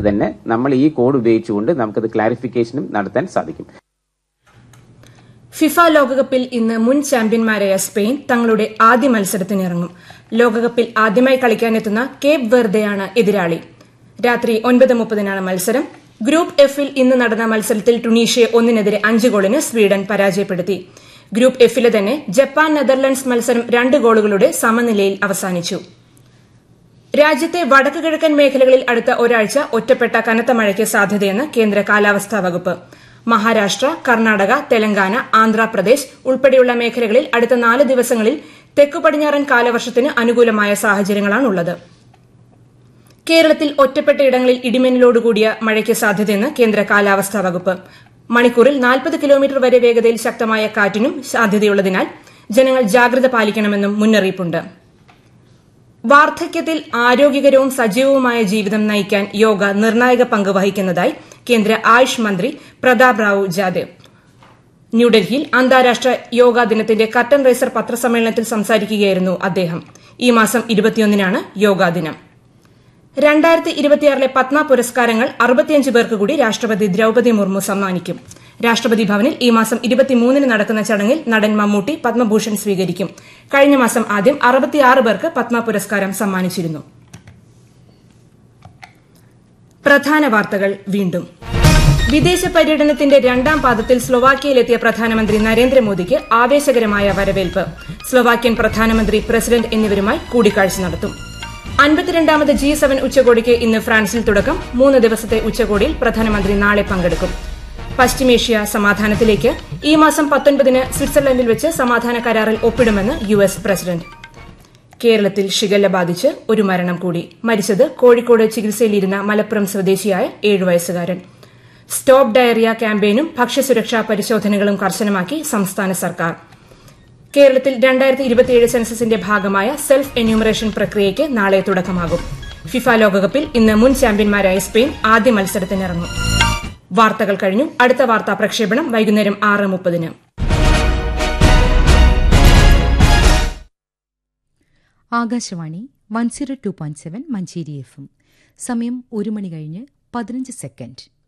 തന്നെ നമ്മൾ ഈ കോഡ് ഉപയോഗിച്ചുകൊണ്ട് നമുക്കത് ക്ലാരിഫിക്കേഷനും നടത്താൻ സാധിക്കും ഫിഫ ലോകകപ്പിൽ ഇന്ന് മുൻ ചാമ്പ്യന്മാരായ സ്പെയിൻ തങ്ങളുടെ ആദ്യ മത്സരത്തിനിറങ്ങും ലോകകപ്പിൽ ആദ്യമായി കളിക്കാനെത്തുന്ന കേപ്പ് വെർദെയാണ് എതിരാളി രാത്രി ഒൻപത് മുപ്പതിനാണ് മത്സരം ഗ്രൂപ്പ് എഫിൽ ഇന്ന് നടന്ന മത്സരത്തിൽ ടുണീഷ്യയെ ഒന്നിനെതിരെ അഞ്ച് ഗോളിന് സ്വീഡൻ പരാജയപ്പെടുത്തി ഗ്രൂപ്പ് എഫിലെ തന്നെ ജപ്പാൻ നെതർലൻഡ്സ് മത്സരം രണ്ട് ഗോളുകളുടെ സമനിലയിൽ അവസാനിച്ചു രാജ്യത്തെ വടക്ക് കിഴക്കൻ മേഖലകളിൽ അടുത്ത ഒരാഴ്ച ഒറ്റപ്പെട്ട കനത്ത മഴയ്ക്ക് സാധ്യതയെന്ന് കേന്ദ്ര കാലാവസ്ഥാ വകുപ്പ് മഹാരാഷ്ട്ര കർണാടക തെലങ്കാന ആന്ധ്രാപ്രദേശ് ഉൾപ്പെടെയുള്ള മേഖലകളിൽ അടുത്ത നാല് ദിവസങ്ങളിൽ തെക്കു പടിഞ്ഞാറൻ കാലവർഷത്തിന് അനുകൂലമായ സാഹചര്യങ്ങളാണുള്ളത് കേരളത്തിൽ ഒറ്റപ്പെട്ട ഇടങ്ങളിൽ ഇടിമിന്നലോടുകൂടിയ മഴയ്ക്ക് സാധ്യതയെന്ന് കേന്ദ്ര കാലാവസ്ഥാ വകുപ്പ് മണിക്കൂറിൽ നാൽപ്പത് കിലോമീറ്റർ വരെ വേഗതയിൽ ശക്തമായ കാറ്റിനും സാധ്യതയുള്ളതിനാൽ ജനങ്ങൾ ജാഗ്രത പാലിക്കണമെന്നും മുന്നറിയിപ്പുണ്ട് വാർദ്ധക്യത്തിൽ ആരോഗ്യകരവും സജീവവുമായ ജീവിതം നയിക്കാൻ യോഗ നിർണായക പങ്ക് വഹിക്കുന്നതായി കേന്ദ്ര ആയുഷ് മന്ത്രി പ്രതാപ് റാവു ജാദേവ് ന്യൂഡൽഹിയിൽ അന്താരാഷ്ട്ര യോഗാ ദിനത്തിന്റെ കർട്ടൻ റൈസർ പത്രസമ്മേളനത്തിൽ സംസാരിക്കുകയായിരുന്നു അദ്ദേഹം ഈ മാസം ഇരുപത്തിയൊന്നിനാണ് യോഗാ ദിനം രണ്ടായിരത്തി ഇരുപത്തിയാറിലെ പത്മ പുരസ്കാരങ്ങൾ അറുപത്തിയഞ്ച് പേർക്ക് കൂടി രാഷ്ട്രപതി ദ്രൌപതി മുർമു സമ്മാനിക്കും രാഷ്ട്രപതി ഭവനിൽ ഈ മാസം ഇരുപത്തിമൂന്നിന് നടക്കുന്ന ചടങ്ങിൽ നടൻ മമ്മൂട്ടി പത്മഭൂഷൺ സ്വീകരിക്കും കഴിഞ്ഞ മാസം ആദ്യം അറുപത്തിയാറ് പേർക്ക് പത്മ പുരസ്കാരം സമ്മാനിച്ചിരുന്നു പ്രധാന വാർത്തകൾ വീണ്ടും വിദേശ പര്യടനത്തിന്റെ രണ്ടാം പാദത്തിൽ സ്ലൊവാക്യയിലെത്തിയ പ്രധാനമന്ത്രി നരേന്ദ്രമോദിക്ക് ആവേശകരമായ വരവേൽപ്പ് സ്ലൊവാക്യൻ പ്രധാനമന്ത്രി പ്രസിഡന്റ് എന്നിവരുമായി കൂടിക്കാഴ്ച നടത്തും അൻപത്തിരണ്ടാമത് ജി സെവൻ ഉച്ചകോടിക്ക് ഇന്ന് ഫ്രാൻസിൽ തുടക്കം മൂന്ന് ദിവസത്തെ ഉച്ചകോടിയിൽ പ്രധാനമന്ത്രി നാളെ പങ്കെടുക്കും പശ്ചിമേഷ്യ സമാധാനത്തിലേക്ക് ഈ മാസം പത്തൊൻപതിന് സ്വിറ്റ്സർലൻഡിൽ വെച്ച് സമാധാന കരാറിൽ ഒപ്പിടുമെന്ന് യു എസ് പ്രസിഡന്റ് കേരളത്തിൽ ഷിഗല്ല ബാധിച്ച് ഒരു മരണം കൂടി മരിച്ചത് കോഴിക്കോട് ചികിത്സയിലിരുന്ന മലപ്പുറം സ്വദേശിയായ ഏഴു വയസ്സുകാരൻ സ്റ്റോപ്പ് ഡയറിയ ക്യാമ്പയിനും ഭക്ഷ്യസുരക്ഷാ പരിശോധനകളും കർശനമാക്കി സംസ്ഥാന സർക്കാർ കേരളത്തിൽ രണ്ടായിരത്തി ഇരുപത്തിയേഴ് സെൻസസിന്റെ ഭാഗമായ സെൽഫ് എന്യൂമറേഷൻ പ്രക്രിയയ്ക്ക് നാളെ തുടക്കമാകും ഫിഫ ലോകകപ്പിൽ ഇന്ന് മുൻ ചാമ്പ്യന്മാരായ സ്പെയിൻ ആദ്യ മത്സരത്തിനിറങ്ങും വാർത്തകൾ കഴിഞ്ഞു അടുത്ത വാർത്താ പ്രക്ഷേപണം വൈകുന്നേരം ആറ് മുപ്പതിന് Akashvani one zero two point seven Manjeri F M സമയം ഒരു മണി കഴിഞ്ഞ് പതിനഞ്ച് സെക്കൻഡ്